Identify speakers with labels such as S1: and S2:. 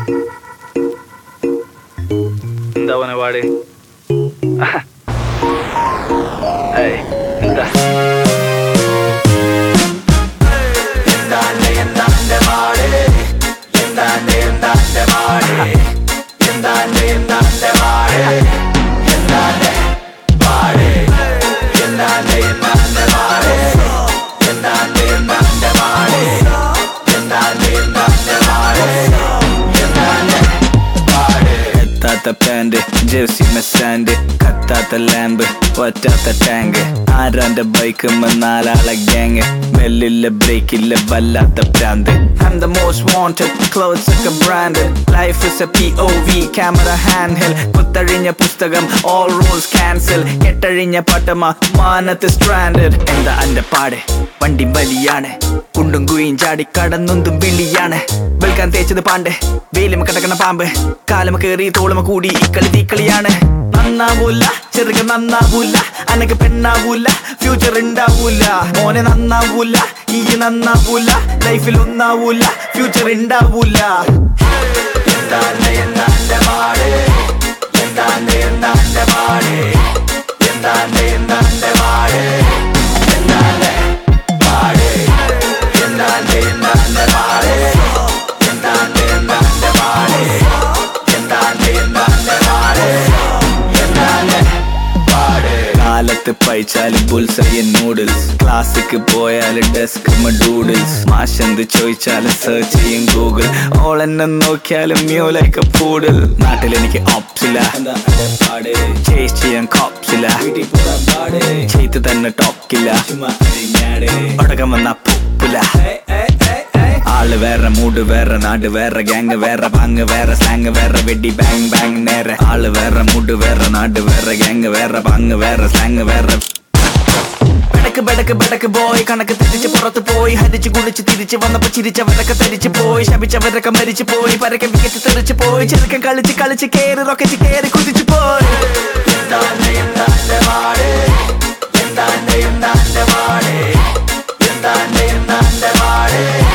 S1: എന്താ പോനെ പാട് ഏയ്, എന്താ എത്താത്ത പാന്റ് ജേഴ്സി മെസ്സാൻഡ് കത്താത്ത ലാമ്പ് പറ്റാത്ത ടാങ്ക് ആരാന്റെ ബൈക്ക് നാലാളെ ഗ്യാങ് ബെല്ലില്ല ബ്രേക്കില്ല വല്ലാത്ത പ്രാന്ത് I'm the most wanted, clothes ഒക്കെ branded Life is a POV, camera handheld പുത്തഴിഞ്ഞ പുസ്തകം all rules cancel കെട്ടഴിഞ്ഞ പട്ടമ മാനത്ത് stranded എന്താ അന്റെ പാട് വണ്ടി വലിയാണ് കുണ്ടും കുയും ചാടി കടന്നൊന്തും വിളിയാണ് വെൽക്കാൻ തേച്ചത് പാണ്ട് വെയിലും കിടക്കണ പാമ്പ് കാലമ കേറി തോളുമ കൂടി ഇക്കളി തീക്കളിയാണ് നന്നാവൂല ചെറുക നന്നാവൂല അനക്ക് പെണ്ണാവൂല ഫ്യൂച്ചർ ഉണ്ടാവൂല മോനെ നന്നാവൂല ഈ നന്നാവൂല ലൈഫിൽ ഒന്നാവൂല ഫ്യൂച്ചർ ഉണ്ടാവൂല എന്താണ് എന്താണ്ട് പാട് എന്താണ് എന്താണ്ട് പാട് എന്താണ് എന്താണ്ട് പാട് എന്താണ് പാട് എന്താണ് എന്താണ്ട് പാട് എന്താണ് എന്താണ്ട് പാട് എന്താണ് എന്താണ്ട് പാട് എന്താണ് പാട് കാലത്ത് പഴിച്ചാല് ബുൾസറിയൻ നൂഡിൽസ് ക്ലാസ്സിക്ക് പോയാല് ഡെസ്ക് ഡൂഡിൽസ് മാഷെന്ത് ചോദിച്ചാല് സെർച്ച് ചെയ്യും ഗൂഗിൾ ഓൾ എന്നെ നോക്കിയാലും മ്യൂ ലൈക്ക് പൂഡിൽ നാട്ടിൽ എനിക്ക് ഓപ്സില്ല ചേസ് ചെയ്യാൻ കോപ്സില്ല ചെയ്ത് തന്നെ ടോക്കില്ല ഒടക്കം വന്ന പൊപ്പില്ല ആള് വേറെ മൂഡ് വേറെ നാട് വേറെ ഗ്യാങ് വേറെ പാങ് വേറെ സ്ലാങ് വേറെ വെടി ബാങ് ബാങ് നേരെ ആള് വേറെ മൂഡ് വേറെ നാട് വേറെ ഗ്യാങ് വേറെ പാങ് വേറെ സ്ലാങ് വേറെ ബെടക്ക് ബെടക്ക് ബെടക്ക് പോയി കണക്ക് തെറ്റിച്ച് പുറത്ത് പോയി ഹരിച്ച് കുളിച്ച് തിരിച്ച് വന്നപ്പോ ചിരിച്ചവരൊക്കെ തരിച്ച് പോയി ശപിച്ചവരൊക്കെ മരിച്ചു പോയി പരക്കെ വിക്കറ്റ് തെറിച്ച് പോയി ചെറുക്കൻ കളിച്ച് കളിച്ച് കേറി റൊക്കറ്റ് കേറി കുതിച്ചു പോയി എന്താണ് എന്താണ്ട് പാട് എന്താണ് എന്താണ്ട് പാട് എന്താണ് എന്താണ്ട് പാട്